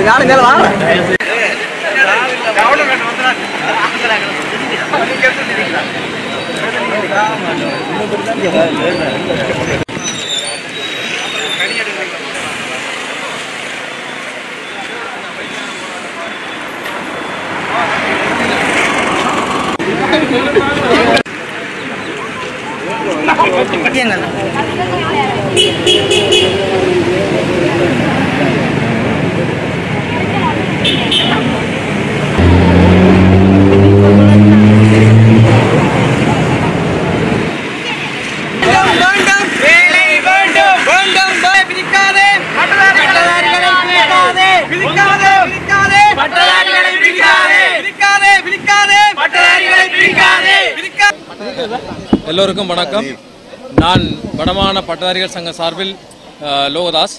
எல்லோருக்கும் வணக்கம் நான் வடமான பட்டதாரிகள் சங்க சார்பில் அஹ், லோகதாஸ்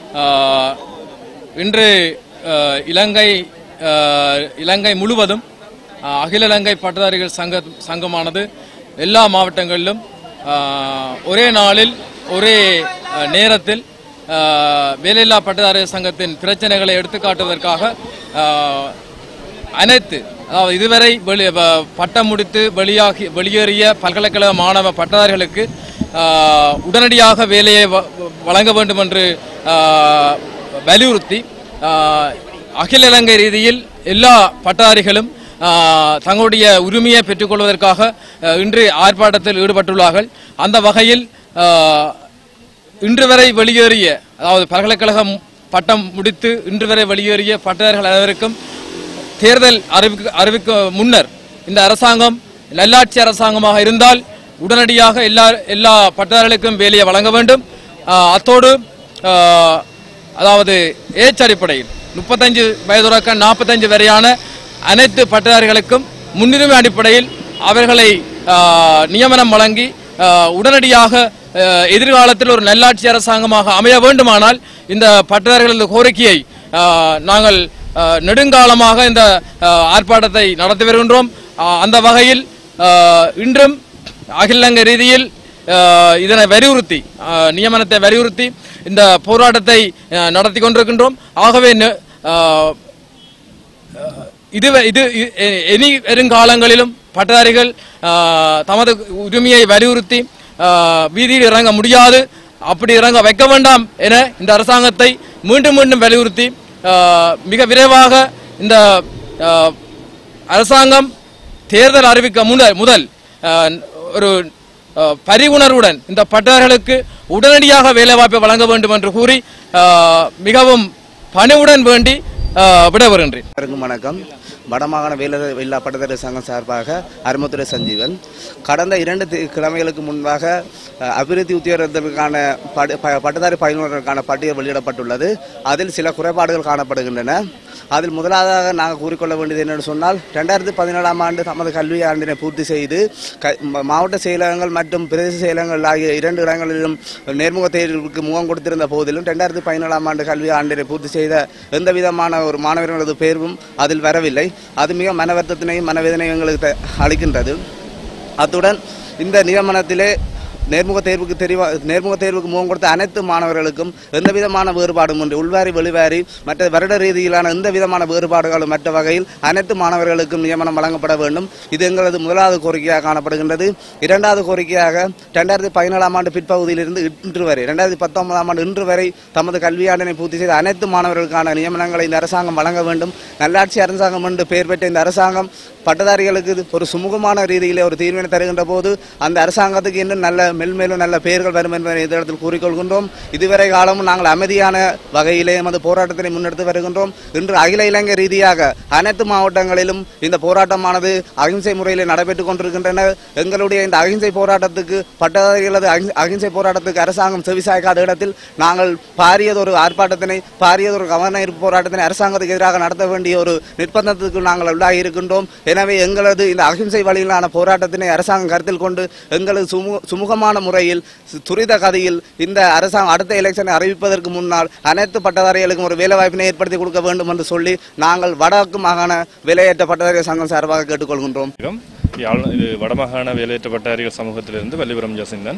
அஹ், இன்று அஹ், இலங்கை அஹ், இலங்கை முழுவதும் அஹ், அகில இலங்கை பட்டதாரிகள் சங்க சங்கமானது எல்லா மாவட்டங்களிலும் அஹ், ஒரே நாளில் ஒரே அஹ், நேரத்தில் அஹ், வேலையில்லா பட்டதாரிகள் சங்கத்தின் பிரச்சனைகளை எடுத்துக்காட்டுவதற்காக அஹ், அனைத்து அதாவது இதுவரை வெளி வ- பட்டம் முடித்து வெளியாகி வெளியேறிய பல்கலைக்கழக மாணவ பட்டதாரிகளுக்கு ஆஹ், உடனடியாக வேலையை வ- வழங்க வேண்டும் என்று ஆஹ், வலியுறுத்தி ஆஹ், அகில இலங்கை ரீதியில் எல்லா பட்டதாரிகளும் ஆஹ், தங்களுடைய உரிமையை பெற்றுக்கொள்வதற்காக ஆஹ், இன்று ஆர்ப்பாட்டத்தில் ஈடுபட்டுள்ளார்கள் அந்த வகையில் ஆஹ், இன்று வரை வெளியேறிய அதாவது பல்கலைக்கழகம் பட்டம் முடித்து இன்று வரை வெளியேறிய பட்டதாரிகள் அனைவருக்கும் தேர்தல் அறிவிக்க அறிவிக்க முன்னர் இந்த அரசாங்கம் நல்லாட்சி அரசாங்கமாக இருந்தால் உடனடியாக எல்லா எல்லா பட்டதாரிகளுக்கும் வேலையை வழங்க வேண்டும் ஆஹ் அத்தோடு ஆஹ் அதாவது ஏச் அடிப்படையில் முப்பத்தஞ்சு வயதுறக்க நாற்பத்தஞ்சு வரையான அனைத்து பட்டதாரிகளுக்கும் முன்னுரிமை அடிப்படையில் அவர்களை ஆஹ், நியமனம் வழங்கி ஆஹ், உடனடியாக ஆஹ், எதிர்காலத்தில் ஒரு நல்லாட்சி அரசாங்கமாக அமைய வேண்டுமானால் இந்த பட்டதாரிகளது கோரிக்கையை ஆஹ், நாங்கள் ஆஹ், நெடுங்காலமாக இந்த ஆஹ், ஆர்ப்பாட்டத்தை நடத்தி வருகின்றோம் ஆஹ், அந்த வகையில் ஆஹ், இன்றும் அகில இலங்கை ரீதியில் ஆஹ், இதனை வலியுறுத்தி ஆஹ், நியமனத்தை வலியுறுத்தி இந்த போராட்டத்தை ஆஹ், நடத்தி கொண்டிருக்கின்றோம் ஆகவே நெ- ஆஹ், இது இது இ- எ- இனி வருங்காலங்களிலும் பட்டதாரிகள் ஆஹ், தமது உரிமையை வலியுறுத்தி ஆஹ், வீதியில் இறங்க முடியாது அப்படி இறங்க வைக்க வேண்டாம் என இந்த அரசாங்கத்தை மீண்டும் மீண்டும் வலியுறுத்தி ஆஹ், மிக விரைவாக இந்த ஆஹ், அரசாங்கம் தேர்தல் அறிவிக்க முன்னர் முதல் ஆஹ், ஒரு ஆஹ், பரிவுணர்வுடன் இந்த பட்டதாரிகளுக்கு உடனடியாக வேலைவாய்ப்பை வழங்க வேண்டும் என்று கூறி ஆஹ், மிகவும் பணிவுடன் வேண்டி ஆஹ், விட வருகின்றேன் அனைவருக்கும் வணக்கம் வடமாகாண வேலை இல்லா பட்டதாரி சங்கம் சார்பாக அருமத்துறை சஞ்சீவன் கடந்த இரண்டு தி- கிழமைகளுக்கு முன்பாக அஹ், அபிவிருத்தி உத்தியோகத்திற்கான படு- ப- பட்டதாரி பயனுள்ளதற்கான பட்டியல் வெளியிடப்பட்டுள்ளது அதில் சில குறைபாடுகள் காணப்படுகின்றன அதில் முதலாவதாக நாங்கள் கூறிக்கொள்ள வேண்டியது என்னென்னு சொன்னால் ரெண்டாயிரத்தி பதினேழாம் ஆண்டு தமது கல்வி ஆண்டினை பூர்த்தி செய்து க- ம- மாவட்ட செயலகங்கள் மற்றும் பிரதேச செயலகங்கள் ஆகிய இரண்டு இடங்களிலும் நேர்முக தேர்வுக்கு முகம் கொடுத்திருந்த போதிலும் ரெண்டாயிரத்தி பதினேழாம் ஆண்டு கல்வி ஆண்டினை பூர்த்தி செய்த எந்த விதமான ஒரு மாணவர்களது தேர்வும் அதில் வரவில்லை அது மிக மன வருத்தத்தினையும் மனவேதனையும் எங்களுக்கு த- அளிக்கின்றது அத்துடன் இந்த நியமனத்திலே நேர்முக தேர்வுக்கு தெரிவா நேர்முக தேர்வுக்கு முகம் கொடுத்த அனைத்து மாணவர்களுக்கும் எந்த விதமான வேறுபாடும் இன்றி உள்வாரி வெளிவாரி மற்ற வருட ரீதியிலான எந்த விதமான வேறுபாடுகளும் மற்ற வகையில் அனைத்து மாணவர்களுக்கும் நியமனம் வழங்கப்பட வேண்டும் இது எங்களது முதலாவது கோரிக்கையாக காணப்படுகின்றது இரண்டாவது கோரிக்கையாக ரெண்டாயிரத்தி பதினேழாம் ஆண்டு பிற்பகுதியிலிருந்து இன்று வரை ரெண்டாயிரத்தி பத்தொன்பதாம் ஆண்டு இன்று வரை தமது கல்வியாண்டினை பூர்த்தி செய்த அனைத்து மாணவர்களுக்கான நியமனங்களை இந்த அரசாங்கம் வழங்க வேண்டும் நல்லாட்சி அரசாங்கம் என்று பெயர் பெற்ற இந்த அரசாங்கம் பட்டதாரிகளுக்கு இது ஒரு சுமூகமான ரீதியிலே ஒரு தீர்வினை தருகின்ற போது அந்த அரசாங்கத்துக்கு இன்னும் நல்ல மெல்மேலும் நல்ல பெயர்கள் வரும் என்பதை இந்த இடத்தில் கூறிக்கொள்கின்றோம் இதுவரை காலமும் நாங்கள் அமைதியான வகையிலே எமது போராட்டத்தினை முன்னெடுத்து வருகின்றோம் இன்று அகில இலங்கை ரீதியாக அனைத்து மாவட்டங்களிலும் இந்த போராட்டமானது அகிம்சை முறையில் நடைபெற்றுக் கொண்டிருக்கின்றன எங்களுடைய இந்த அகிம்சை போராட்டத்துக்கு பட்டதாரிகளது அகிம்சை- அகிம்சை போராட்டத்துக்கு அரசாங்கம் செவிசாய்க்காத இடத்தில் நாங்கள் பாரியதொரு ஆர்ப்பாட்டத்தினை பாரியதொரு கவன ஈர்ப்பு போராட்டத்தினை அரசாங்கத்துக்கு எதிராக நடத்த வேண்டிய ஒரு நிர்பந்தத்துக்கு நாங்கள் உள்ளாகி இருக்கின்றோம் எனவே எங்களது இந்த அகிம்சை வழியிலான போராட்டத்தினை அரசாங்கம் கருத்தில் கொண்டு எங்களது சுமூ- சுமூகமான முறையில் சு- துரித கதியில் இந்த அரசாங்கம் அடுத்த எலெக்ஷனை அறிவிப்பதற்கு முன்னால் அனைத்து பட்டதாரிகளுக்கும் ஒரு வேலைவாய்ப்பினை ஏற்படுத்தி கொடுக்க வேண்டும் என்று சொல்லி நாங்கள் வடக்கு மாகாண வேலையேற்ற பட்டதாரி சங்கம் சார்பாக கேட்டுக்கொள்கின்றோம் வணக்கம். யாழ் இது வடமாகாண வேலையற்ற பட்டாரிகள் சமூகத்திலிருந்து வள்ளிபுரம் ஜசிந்தன்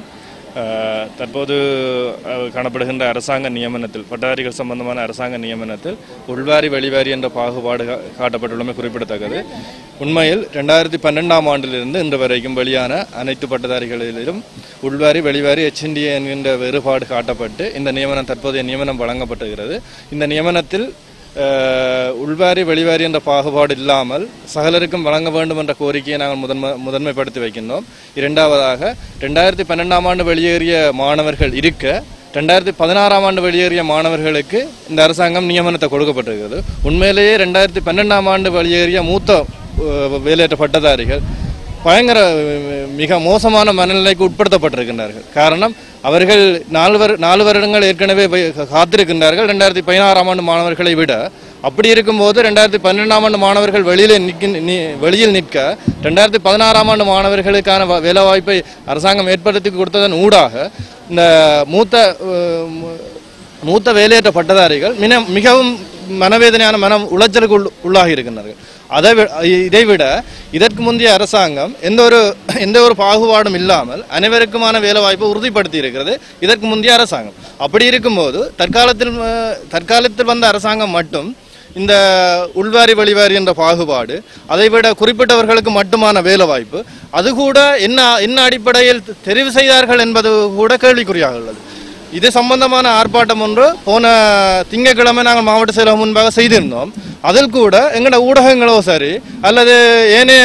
அஹ், தற்போது அஹ், காணப்படுகின்ற அரசாங்க நியமனத்தில் பட்டதாரிகள் சம்பந்தமான அரசாங்க நியமனத்தில் உள்வாரி வெளிவாரி என்ற பாகுபாடு கா- காட்டப்பட்டுள்ளமை குறிப்பிடத்தக்கது உண்மையில் ரெண்டாயிரத்தி பன்னெண்டாம் ஆண்டிலிருந்து இன்று வரைக்கும் வெளியான அனைத்து பட்டதாரிகளிலும் உள்வாரி வெளிவாரி HND என்கின்ற வேறுபாடு காட்டப்பட்டு இந்த நியமனம் தற்போதைய நியமனம் வழங்கப்பட்டுகிறது இந்த நியமனத்தில் அஹ், உள்வாரி வெளிவாரி என்ற பாகுபாடு இல்லாமல் சகலருக்கும் வழங்க வேண்டும் என்ற கோரிக்கையை நாங்கள் முதன்மை முதன்மைப்படுத்தி வைக்கின்றோம் இரண்டாவதாக ரெண்டாயிரத்தி பன்னெண்டாம் ஆண்டு வெளியேறிய மாணவர்கள் இருக்க ரெண்டாயிரத்தி பதினாறாம் ஆண்டு வெளியேறிய மாணவர்களுக்கு இந்த அரசாங்கம் நியமனத்தை கொடுக்கப்பட்டிருக்கிறது உண்மையிலேயே ரெண்டாயிரத்தி பன்னெண்டாம் ஆண்டு வெளியேறிய மூத்த அஹ், வேலையற்ற பட்டதாரிகள் பயங்கர அஹ், மிக மோசமான மனநிலைக்கு உட்படுத்தப்பட்டிருக்கின்றார்கள் காரணம் அவர்கள் நாலு வரு நாலு வருடங்கள் ஏற்கனவே வை- காத்திருக்கின்றார்கள் ரெண்டாயிரத்தி பதினாறாம் ஆண்டு மாணவர்களை விட அப்படி இருக்கும்போது ரெண்டாயிரத்தி பன்னெண்டாம் ஆண்டு மாணவர்கள் வெளியில நிற்க நி- வெளியில் நிற்க ரெண்டாயிரத்தி பதினாறாம் ஆண்டு மாணவர்களுக்கான வ- வேலைவாய்ப்பை அரசாங்கம் ஏற்படுத்தி கொடுத்ததன் ஊடாக இந்த மூத்த அஹ், மு- மூத்த வேலையற்ற பட்டதாரிகள் மின மிகவும் மனவேதனையான மனம் உளைச்சலுக்கு உள் உள்ளாகி இருக்கின்றார்கள் அதை வி- இதை விட இதற்கு முந்தைய அரசாங்கம் எந்த ஒரு எந்த ஒரு பாகுபாடும் இல்லாமல் அனைவருக்குமான வேலை வாய்ப்பை உறுதிப்படுத்தி இருக்கிறது இதற்கு முந்தைய அரசாங்கம் அப்படி இருக்கும்போது தற்காலத்தில் அஹ், தற்காலத்தில் வந்த அரசாங்கம் மட்டும் இந்த உள்வாரி வெளிவாரி என்ற பாகுபாடு அதைவிட குறிப்பிட்டவர்களுக்கு மட்டுமான வேலை வாய்ப்பு அது கூட என்ன என்ன அடிப்படையில் தெரிவு செய்தார்கள் என்பது கூட கேள்விக்குறியாக உள்ளது இது சம்பந்தமான ஆர்ப்பாட்டம் ஒன்று போன திங்கட்கிழமை நாங்கள் மாவட்ட செயலகம் முன்பாக செய்திருந்தோம் அதில் கூட எங்களோட ஊடகங்களோ சரி அல்லது ஏனைய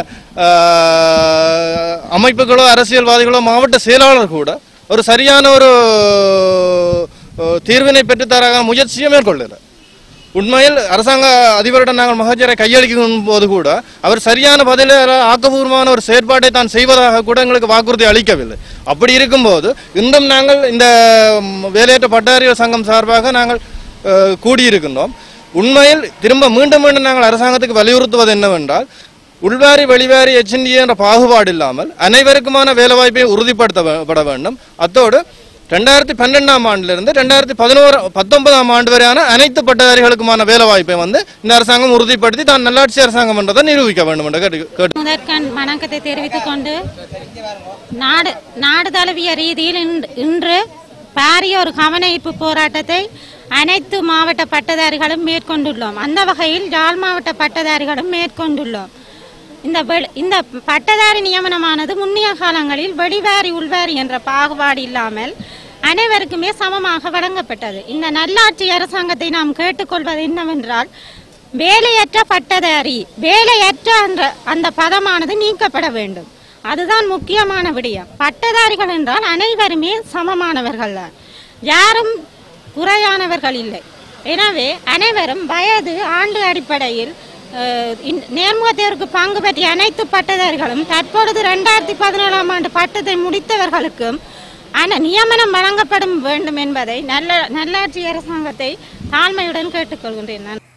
ஆஹ், அமைப்புகளோ அரசியல்வாதிகளோ மாவட்ட செயலாளர் கூட ஒரு சரியான ஒரு அஹ், தீர்வினை பெற்றுத்தர முயற்சியை மேற்கொள்ளல உண்மையில் அரசாங்க அதிபரிடம் நாங்கள் மகஜரை கையளிக்கும் போது கூட அவர் சரியான பதில ஆக்கபூர்வமான ஒரு செயற்பாட்டை தான் செய்வதாக கூட எங்களுக்கு வாக்குறுதி அளிக்கவில்லை அப்படி இருக்கும்போது இன்றும் நாங்கள் இந்த ம், வேலையற்ற பட்டாரியர் சங்கம் சார்பாக நாங்கள் அஹ், கூடியிருக்கின்றோம் உண்மையில் திரும்ப மீண்டும் மீண்டும் நாங்கள் அரசாங்கத்துக்கு வலியுறுத்துவது என்னவென்றால் உள்வாரி வெளிவாரி HND என்ற பாகுபாடு இல்லாமல் அனைவருக்குமான வேலைவாய்ப்பை உறுதிப்படுத்தப்பட வேண்டும் அத்தோடு ரெண்டாயிரத்தி பன்னெண்டாம் ஆண்டிலிருந்து ரெண்டாயிரத்தி பதினோரு பத்தொன்பதாம் ஆண்டு வரையான அனைத்து பட்டதாரிகளுக்குமான வேலை வாய்ப்பை வந்து இந்த அரசாங்கம் உறுதிப்படுத்தி தான் நல்லாட்சி அரசாங்கம் என்றதை நிரூபிக்க வேண்டும் என்று கேட்டு கேட்டு முதற்கண் வணக்கத்தை தெரிவித்துக் கொண்டு நாடு நாடு தழுவிய ரீதியில் இன்று- இன்று பாரிய ஒரு கவன ஈர்ப்பு போராட்டத்தை அனைத்து மாவட்ட பட்டதாரிகளும் மேற்கொண்டுள்ளோம் அந்த வகையில் யாழ் மாவட்ட பட்டதாரிகளும் மேற்கொண்டுள்ளோம் இந்த வெளி- இந்த பட்டதாரி நியமனமானது முன்னைய காலங்களில் வெளிவாரி உள்வாரி என்ற பாகுபாடு இல்லாமல் அனைவருக்குமே சமமாக வழங்கப்பட்டது இந்த நல்லாட்சி அரசாங்கத்தை நாம் கேட்டுக்கொள்வது என்னவென்றால் வேலையற்ற பட்டதாரி வேலையற்ற என்ற அந்த பதமானது நீக்கப்பட வேண்டும் அதுதான் முக்கியமான விடயம் பட்டதாரிகள் என்றால் அனைவருமே சமமானவர்கள் தான் யாரும் குறையானவர்கள் இல்லை எனவே அனைவரும் வயது ஆண்டு அடிப்படையில் அஹ், இந்த நேர்முக தேர்வுக்கு பங்கு பற்றிய அனைத்து பட்டதாரிகளும் தற்பொழுது ரெண்டாயிரத்தி பதினேழாம் ஆண்டு பட்டத்தை முடித்தவர்களுக்கும் ஆனால் நியமனம் வழங்கப்படும் வேண்டும் என்பதை நல்ல நல்லாட்சி அரசாங்கத்தை தாழ்மையுடன் கேட்டுக்கொள்கின்றேன் நான்